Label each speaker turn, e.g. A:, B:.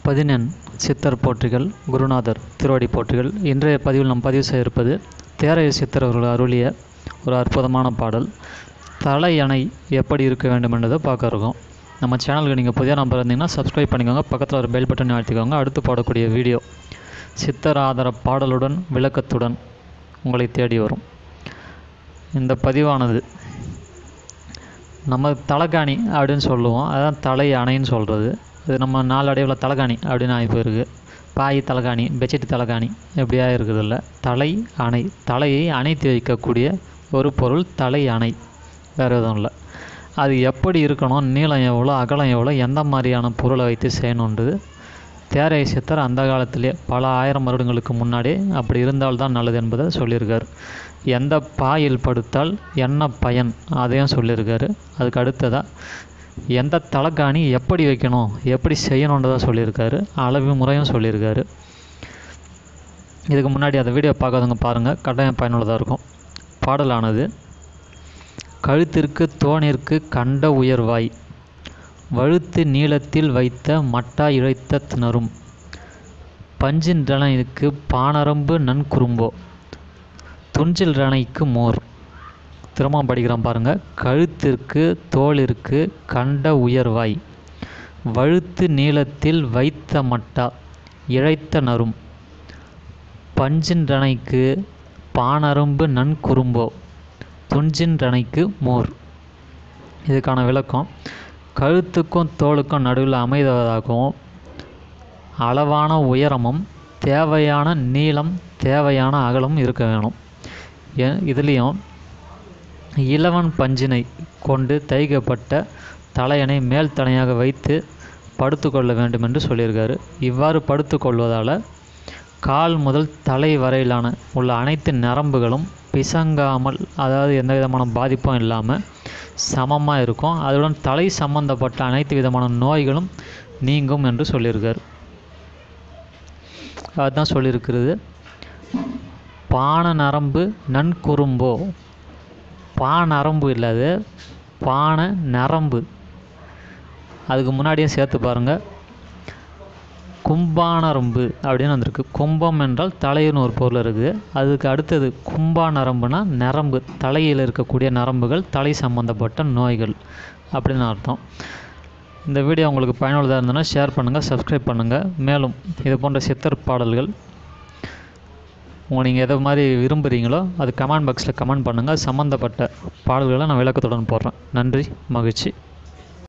A: பதினெண் சித்தர் போற்றிகள் குருநாதர் திருவடி போற்றிகள் இன்றைய பதிவில் நாம் பதிவு செய்ய இருப்பது தேரைய சித்தர் அவர்கள் அருளிய ஒரு அற்புதமான பாடல் தலையணை எப்படி இருக்க வேண்டும் என்றதை பார்க்க இருக்கோம் நம்ம சேனலுக்கு நீங்கள் புதிய நம்பர் இருந்தீங்கன்னா சப்ஸ்கிரைப் பண்ணிக்கோங்க பக்கத்தில் ஒரு பெல் பட்டன் அழுத்திக்கோங்க அடுத்து பாடக்கூடிய வீடியோ சித்தர் ஆதர பாடலுடன் விளக்கத்துடன் உங்களை தேடி வரும் இந்த பதிவானது நம்ம தலைகாணி அப்படின்னு சொல்லுவோம் அதான் தலை அணைன்னு சொல்கிறது இது நம்ம நாளடைவில் தலைகாணி அப்படின்னு ஆகி போயிருக்கு பாய் தலைகாணி பெட்ஷீட் தலைகாணி எப்படியா இருக்குதில்ல தலை அணை தலையை அணைத்து வைக்கக்கூடிய ஒரு பொருள் தலை அணை வேறு எதுவும் இல்லை அது எப்படி இருக்கணும் நீளம் எவ்வளோ அகலம் எவ்வளோ எந்த மாதிரியான பொருளை வைத்து செய்யணுன்றது தேரைய சித்தர் அந்த காலத்திலே பல ஆயிரம் வருடங்களுக்கு முன்னாடி அப்படி இருந்தால்தான் நல்லது என்பதை சொல்லியிருக்கார் எந்த பாயில் படுத்தால் என்ன பயன் அதையும் சொல்லியிருக்காரு அதுக்கு அடுத்ததாக எந்த தலைக்காணி எப்படி வைக்கணும் எப்படி செய்யணுன்றதை சொல்லியிருக்காரு அளவு முறையும் சொல்லியிருக்காரு இதுக்கு முன்னாடி அந்த வீடியோ பார்க்காதவங்க பாருங்கள் கட்டாயம் பயனுள்ளதாக இருக்கும் பாடலானது கழுத்திற்கு தோணிற்கு கண்ட உயர்வாய் வழுத்து நீளத்தில் வைத்த மட்டா இழைத்த திணறும் பஞ்சின்றனைக்கு பானரம்பு நன்குறும்போ துஞ்சில் ரணைக்கு மோர் திரும்ப படிக்கிறோம் பாருங்கள் கழுத்திற்கு தோளிற்கு கண்ட உயர்வாய் வழுத்து நீளத்தில் வைத்த மட்டா இழைத்த நரும் பஞ்சின்றனைக்கு பானரும்பு நன்குறும்போ துஞ்சின்றனைக்கு மோர் இதுக்கான விளக்கம் கழுத்துக்கும் தோலுக்கும் நடுவில் அமைவதாகவும் அளவான உயரமும் தேவையான நீளம் தேவையான அகலம் இருக்க வேணும் இதுலேயும் இளவன் பஞ்சினை கொண்டு தைக்கப்பட்ட தலையணை மேல் தனையாக வைத்து படுத்துக்கொள்ள வேண்டும் என்று சொல்லியிருக்காரு இவ்வாறு படுத்துக்கொள்வதால் கால் முதல் தலை வரையிலான உள்ள அனைத்து நரம்புகளும் பிசங்காமல் அதாவது எந்த விதமான பாதிப்பும் இல்லாமல் சமமாக இருக்கும் அதுடன் தலை சம்பந்தப்பட்ட அனைத்து விதமான நோய்களும் நீங்கும் என்று சொல்லியிருக்கார் அதுதான் சொல்லியிருக்கிறது பான நரம்பு நன்குறும்போ பா நரம்பு இல்லாது பான நரம்பு அதுக்கு முன்னாடியும் சேர்த்து பாருங்கள் கும்பானரம்பு அப்படின்னு வந்திருக்கு கும்பம் என்றால் தலைன்னு ஒரு பொருள் இருக்குது அதுக்கு அடுத்தது கும்பா நரம்புனா நரம்பு தலையில் இருக்கக்கூடிய நரம்புகள் தலை சம்பந்தப்பட்ட நோய்கள் அப்படின்னு அர்த்தம் இந்த வீடியோ உங்களுக்கு பயனுள்ளதாக இருந்ததுன்னா ஷேர் பண்ணுங்கள் சப்ஸ்கிரைப் பண்ணுங்கள் மேலும் இது போன்ற சித்தர் பாடல்கள் உங்கள் நீங்கள் எதை மாதிரி விரும்புகிறீங்களோ அது கமெண்ட் பாக்ஸில் கமெண்ட் பண்ணுங்கள் சம்மந்தப்பட்ட பாடல்களை நான் விளக்கத்துடன் போடுறேன் நன்றி மகிழ்ச்சி